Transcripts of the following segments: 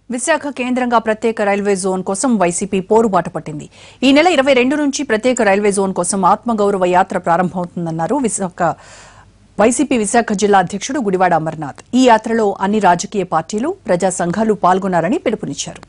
విశాఖ కేంద్రంగా ప్రత్యేక railway zone కోసం వైసీపీ పోరుబాట పట్టింది ఈ నెల ఇరవై రెండు నుంచి ప్రత్యేక రైల్వే జోన్ కోసం ఆత్మగౌరవ యాత్ర ప్రారంభమవుతుందన్నారు విశాఖ వైసీపీ విశాఖ జిల్లా అధ్యక్షుడు గుడివాడ అమర్నాథ్ ఈ యాత్రలో అన్ని రాజకీయ పార్టీలు ప్రజా సంఘాలు పాల్గొన్నారని పిలుపునిచ్చారు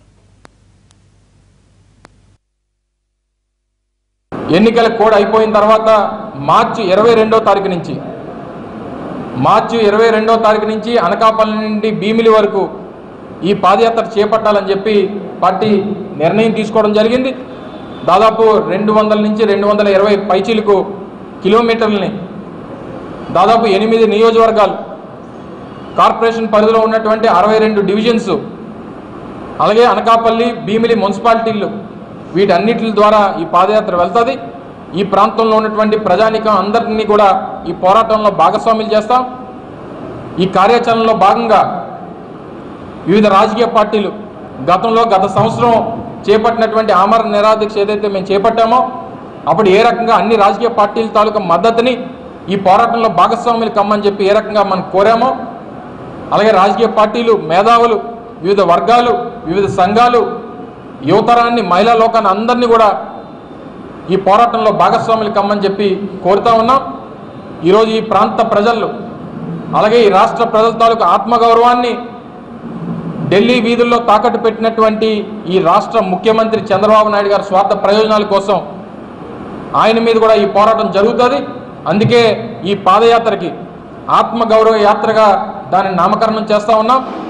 ఎన్నికల కోడ్ అయిపోయిన తర్వాత మార్చి ఇరవై రెండో తారీఖు నుంచి మార్చి ఇరవై రెండో తారీఖు నుంచి అనకాపల్లి నుండి భీమిలి వరకు ఈ పాదయాత్ర చేపట్టాలని చెప్పి పార్టీ నిర్ణయం తీసుకోవడం జరిగింది దాదాపు రెండు వందల నుంచి రెండు వందల ఇరవై పైచీలకు కిలోమీటర్లని దాదాపు ఎనిమిది నియోజకవర్గాలు కార్పొరేషన్ పరిధిలో ఉన్నటువంటి అరవై రెండు డివిజన్స్ అలాగే అనకాపల్లి భీమిలి మున్సిపాలిటీలు వీటన్నిటి ద్వారా ఈ పాదయాత్ర వెళ్తుంది ఈ ప్రాంతంలో ఉన్నటువంటి ప్రజానికం అందరినీ కూడా ఈ పోరాటంలో భాగస్వాములు చేస్తాం ఈ కార్యాచరణలో భాగంగా వివిధ రాజకీయ పార్టీలు గతంలో గత సంవత్సరం చేపట్టినటువంటి ఆమర నిరాదీక్ష ఏదైతే మేము చేపట్టామో అప్పుడు ఏ రకంగా అన్ని రాజకీయ పార్టీల తాలూకా మద్దతుని ఈ పోరాటంలో భాగస్వాములు కమ్మని చెప్పి ఏ రకంగా మనం కోరామో అలాగే రాజకీయ పార్టీలు మేధావులు వివిధ వర్గాలు వివిధ సంఘాలు యువతరాన్ని మహిళా లోకాన్ని అందరినీ కూడా ఈ పోరాటంలో భాగస్వాములు కమ్మని చెప్పి కోరుతా ఉన్నాం ఈరోజు ఈ ప్రాంత ప్రజలు అలాగే ఈ రాష్ట్ర ప్రజల తాలూకు ఆత్మగౌరవాన్ని ఢిల్లీ వీధుల్లో తాకట్టు పెట్టినటువంటి ఈ రాష్ట్ర ముఖ్యమంత్రి చంద్రబాబు నాయుడు గారి స్వార్థ ప్రయోజనాల కోసం ఆయన మీద కూడా ఈ పోరాటం జరుగుతుంది అందుకే ఈ పాదయాత్రకి ఆత్మగౌరవ యాత్రగా దాన్ని నామకరణం చేస్తా ఉన్నాం